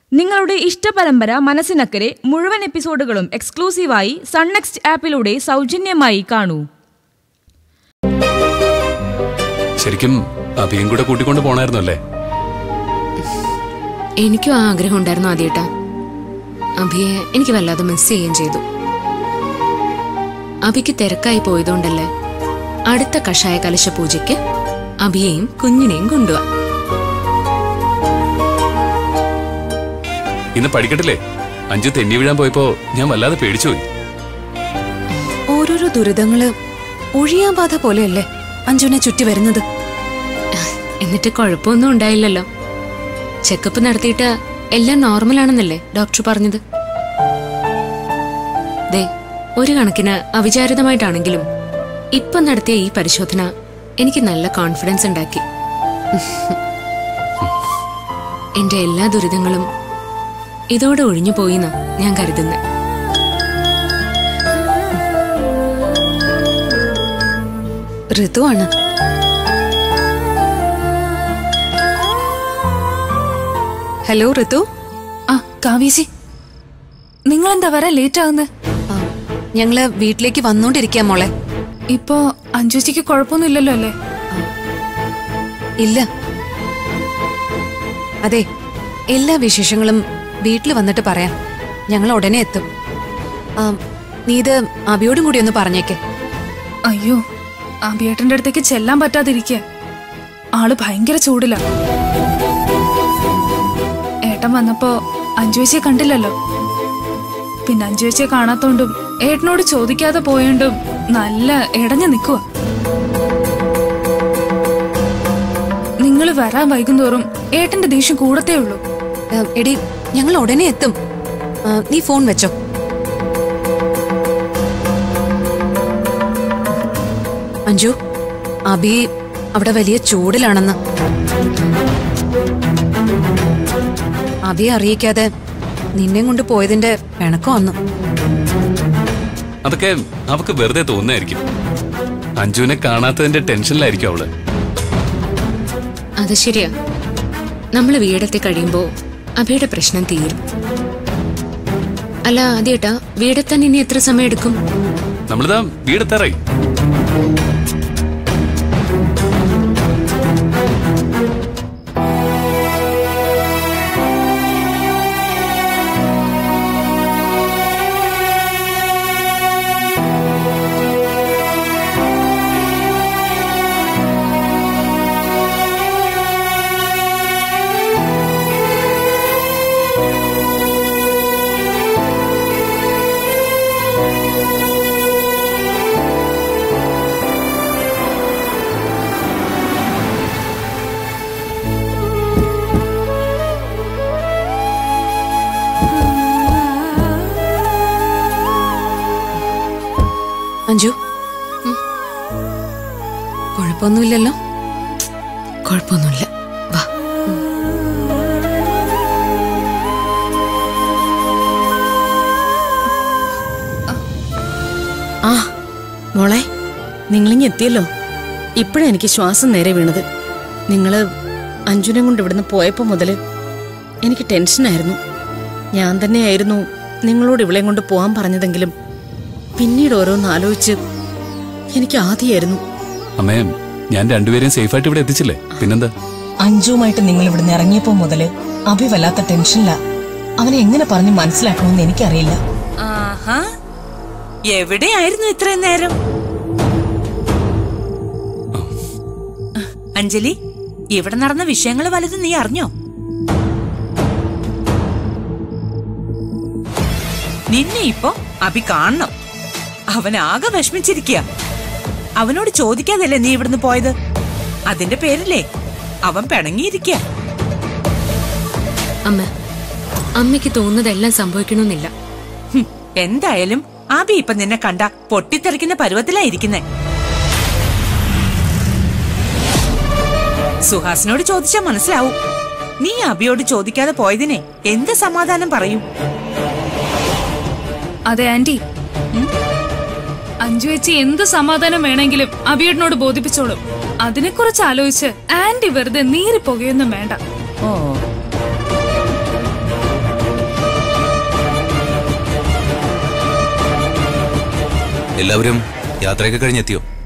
നിങ്ങളുടെ ഇഷ്ടപരമ്പര മനസ്സിനക്കരെ മുഴുവൻ എപ്പിസോഡുകളും എക്സ്ക്ലൂസീവായി സൺനെക്സ്റ്റ് ആപ്പിലൂടെ സൗജന്യമായി കാണൂ ശരിക്കും അഭിയും കൂടെ കൂട്ടിക്കൊണ്ട് പോണായിരുന്നു അല്ലേ എനിക്കും ആ ആഗ്രഹം ഉണ്ടായിരുന്നു ആദ്യേട്ടാ അഭിയെ എനിക്ക് വല്ലാതെ മിസ് ചെയ്യുകയും ചെയ്തു അഭിക്ക് തിരക്കായി പോയതുകൊണ്ടല്ലേ അടുത്ത കഷായ കലശ പൂജയ്ക്ക് അഭിയെയും കുഞ്ഞിനെയും കൊണ്ടുവാ ഇന്ന് പഠിക്കട്ടില്ലേ അഞ്ചു തെന്നി വീഴാൻ പോയപ്പോ ഞാൻ വല്ലാതെ പേടിച്ചുപോയി ഓരോരോ ദുരിതങ്ങള് ഒഴിയാൻ ബാധ പോലെയല്ലേ അഞ്ജുനെ ചുറ്റി വരുന്നത് എന്നിട്ട് കുഴപ്പമൊന്നും ഉണ്ടായില്ലല്ലോ ചെക്കപ്പ് നടത്തിയിട്ട് എല്ലാം നോർമൽ ആണെന്നല്ലേ ഡോക്ടർ പറഞ്ഞത് ദേ ഒരു കണക്കിന് അവിചാരിതമായിട്ടാണെങ്കിലും ഇപ്പൊ നടത്തിയ ഈ പരിശോധന എനിക്ക് നല്ല കോൺഫിഡൻസ് ഉണ്ടാക്കി എന്റെ എല്ലാ ദുരിതങ്ങളും ഇതോടെ ഒഴിഞ്ഞു പോയിന്നാ ഞാൻ കരുതുന്നത് ഋതുവാണ് ഹലോ ഋതു ആ കാവ്യജി നിങ്ങൾ എന്താ വരാൻ ലേറ്റ് ആകുന്നത് ആ, ഞങ്ങള് വീട്ടിലേക്ക് വന്നോണ്ടിരിക്കാം മോളെ ഇപ്പോ അഞ്ജുജിക്ക് കുഴപ്പമൊന്നുമില്ലല്ലോ അല്ലേ ഇല്ല അതെ എല്ലാ വിശേഷങ്ങളും വീട്ടിൽ വന്നിട്ട് പറയാം ഞങ്ങൾ ഉടനെ എത്തും ആ, നീ ഇത് അബിയോടും കൂടി ഒന്ന് പറഞ്ഞേക്ക് അയ്യോ അഭിയേട്ടന്റെ അടുത്തേക്ക് ചെല്ലാൻ പറ്റാതിരിക്കുക ആള് ഭയങ്കര ചൂടില ഏട്ടൻ വന്നപ്പോ അഞ്ജുവച്ചിയെ കണ്ടില്ലല്ലോ പിന്നെ അഞ്ജുവച്ചിയെ കാണാത്തോണ്ടും ഏട്ടനോട് ചോദിക്കാതെ പോയോണ്ടും നല്ല ഇടഞ്ഞു നിൽക്കുക നിങ്ങൾ വരാൻ വൈകുന്തോറും ഏട്ടന്റെ ദേഷ്യം കൂടത്തേ ഉള്ളൂ ആ, എടി ഞങ്ങൾ ഉടനെ എത്തും ആ, നീ ഫോൺ വെച്ചോ അഞ്ജു അബി അവിടെ വലിയ ചൂടിലാണെന്ന് അബിയെ അറിയിക്കാതെ നിന്നെ കൊണ്ട് പോയതിന്റെ പിണക്കം വന്നു അതൊക്കെ അവക്ക് വെറുതെ തോന്നുന്നായിരിക്കും അഞ്ജുവിനെ കാണാത്തതിന്റെ ടെൻഷനിലായിരിക്കും അവള് അത് ശരിയാ നമ്മൾ വീടെത്തി കഴിയുമ്പോ അഭിയുടെ പ്രശ്നം തീരും അല്ല ആദ്യേട്ടാ വീടെത്താൻ ഇനി എത്ര സമയം എടുക്കും നമ്മളിതാ വീടെത്താറായി അഞ്ജു കുഴപ്പമൊന്നുമില്ലല്ലോ കുഴപ്പമൊന്നുമില്ല വാ ആ മോളെ നിങ്ങളിങ്ങ് എത്തിയല്ലോ ഇപ്പോഴാ എനിക്ക് ശ്വാസം നേരെ വീണത് നിങ്ങള് അഞ്ജുനെ കൊണ്ട് ഇവിടുന്ന് പോയപ്പോ മുതല് എനിക്ക് ടെൻഷനായിരുന്നു ഞാൻ തന്നെയായിരുന്നു നിങ്ങളോട് ഇവളെയും കൊണ്ട് പോവാൻ പറഞ്ഞതെങ്കിലും പിന്നീട് ഓരോന്ന് ആലോചിച്ച് എനിക്ക് ആദ്യമായിരുന്നു അമ്മേ ഞാൻ രണ്ടുപേരെയും സേഫായിട്ട് ഇവിടെ എത്തിച്ചില്ലേ പിന്നെന്താ അഞ്ജുവുമായിട്ട് നിങ്ങൾ ഇവിടുന്ന് ഇറങ്ങിയപ്പോ മുതല് അഭി വല്ലാത്ത ടെൻഷനില്ല അവനെ എങ്ങനെ പറഞ്ഞ് മനസ്സിലാക്കണമെന്ന് എനിക്കറിയില്ല ആഹാ എവിടെയായിരുന്നു ഇത്രയും നേരം അഞ്ജലി ഇവിടെ നടന്ന വിഷയങ്ങൾ വലുതും നീ അറിഞ്ഞോ നിന്നെ ഇപ്പൊ അഭി കാണണം അവൻ ആകെ വിഷമിച്ചിരിക്കുക അവനോട് ചോദിക്കാതല്ലേ നീ ഇവിടുന്ന് പോയത് അതിന്റെ പേരില്ലേ അവൻ പിണങ്ങിയിരിക്കുക അമ്മ അമ്മയ്ക്ക് തോന്നുന്നതെല്ലാം സംഭവിക്കണമെന്നില്ല ഹും, എന്തായാലും അബി ഇപ്പൊ നിന്നെ കണ്ട പൊട്ടിത്തെറിക്കുന്ന പരുവത്തിലായിരിക്കുന്നേ സുഹാസിനോട് ചോദിച്ചാ മനസ്സിലാവും നീ അബിയോട് ചോദിക്കാതെ പോയതിനെ എന്ത് സമാധാനം പറയും അതെ ആന്റി അഞ്ജു ചേച്ചി എന്ത് സമാധാനം വേണമെങ്കിലും അഭിയേട്ടനോട് ബോധിപ്പിച്ചോളും അതിനെക്കുറിച്ച് ആലോചിച്ച് ആന്റി വെറുതെ നീറി പുകയൊന്നും വേണ്ട ഓ എല്ലാവരും യാത്രയൊക്കെ കഴിഞ്ഞെത്തിയോ